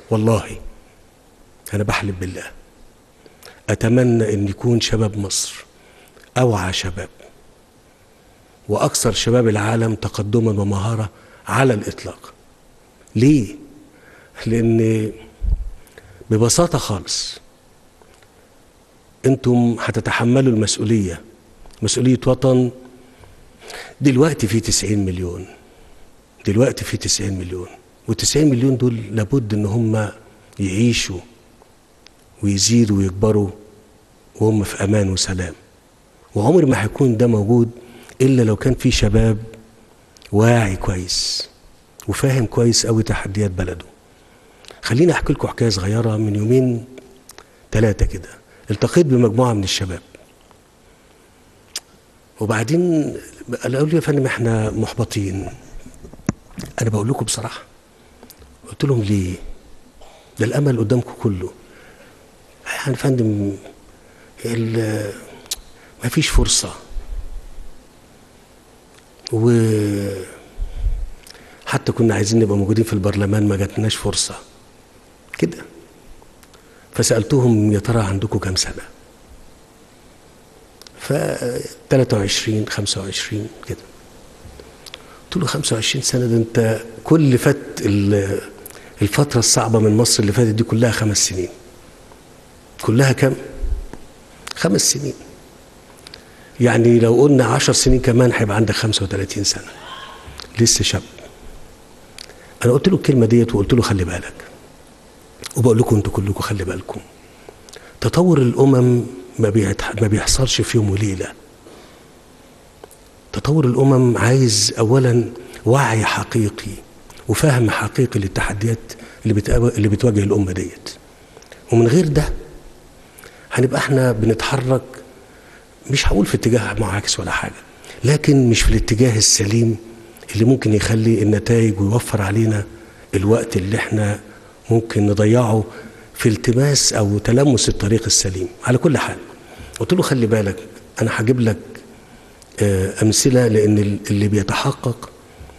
والله انا بحلف بالله اتمنى ان يكون شباب مصر اوعى شباب واكثر شباب العالم تقدما ومهاره على الاطلاق ليه لان ببساطه خالص انتم هتتحملوا المسؤوليه مسؤوليه وطن دلوقتي في 90 مليون دلوقتي في 90 مليون وال90 مليون دول لابد ان هم يعيشوا ويزيدوا ويكبروا وهم في امان وسلام وعمر ما هيكون ده موجود الا لو كان في شباب واعي كويس وفاهم كويس قوي تحديات بلده خليني احكي لكم حكايه صغيره من يومين ثلاثه كده التقيت بمجموعه من الشباب وبعدين قالوا لي يا فندم احنا محبطين انا بقول لكم بصراحه قلت لهم ليه ده الامل قدامكم كله يعني يا فندم ما فيش فرصه و حتى كنا عايزين نبقى موجودين في البرلمان ما جاتناش فرصه كده فسالتهم يا ترى عندكم كام سنه ف 23 25 كده قلت له 25 سنه ده انت كل فات الفتره الصعبه من مصر اللي فاتت دي كلها خمس سنين كلها كام خمس سنين يعني لو قلنا عشر سنين كمان هيبقى عندك 35 سنه لسه شاب انا قلت له الكلمه ديت وقلت له خلي بالك وبقول لكم انتوا كلكم خلي بالكم تطور الامم ما ما بيحصلش في يوم وليله تطور الامم عايز اولا وعي حقيقي وفهم حقيقي للتحديات اللي اللي بتواجه الامه ديت ومن غير ده هنبقى احنا بنتحرك مش هقول في اتجاه معاكس ولا حاجه لكن مش في الاتجاه السليم اللي ممكن يخلي النتائج ويوفر علينا الوقت اللي احنا ممكن نضيعه في التماس او تلمس الطريق السليم على كل حال قلت له خلي بالك انا هجيب لك امثله لان اللي بيتحقق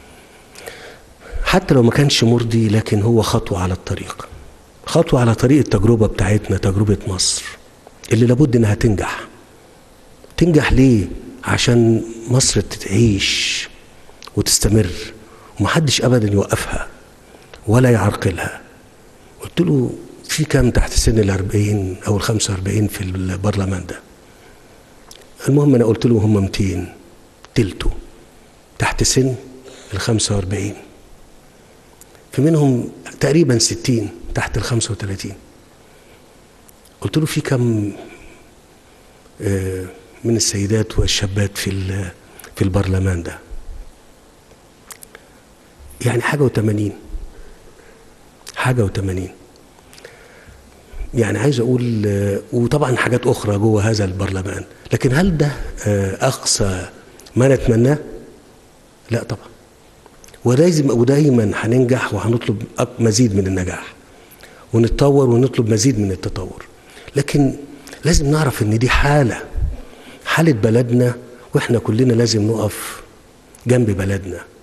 حتى لو ما كانش مرضي لكن هو خطوه على الطريق خطوه على طريق التجربه بتاعتنا تجربه مصر اللي لابد انها تنجح تنجح ليه عشان مصر تعيش وتستمر ومحدش ابدا يوقفها ولا يعرقلها قلت له في كام تحت سن الأربعين أو الخمسة وأربعين في البرلمان ده المهم أنا قلت له هم 200 تلته تحت سن الخمسة وأربعين في منهم تقريبا ستين تحت الخمسة وثلاثين قلت له في كم من السيدات والشابات في في البرلمان ده يعني حاجة وثمانين حاجة وثمانين يعني عايز أقول وطبعا حاجات أخرى جوه هذا البرلمان لكن هل ده أقصى ما نتمناه؟ لا طبعا ولازم ودايما هننجح وهنطلب مزيد من النجاح ونتطور ونطلب مزيد من التطور لكن لازم نعرف ان دي حاله حاله بلدنا واحنا كلنا لازم نقف جنب بلدنا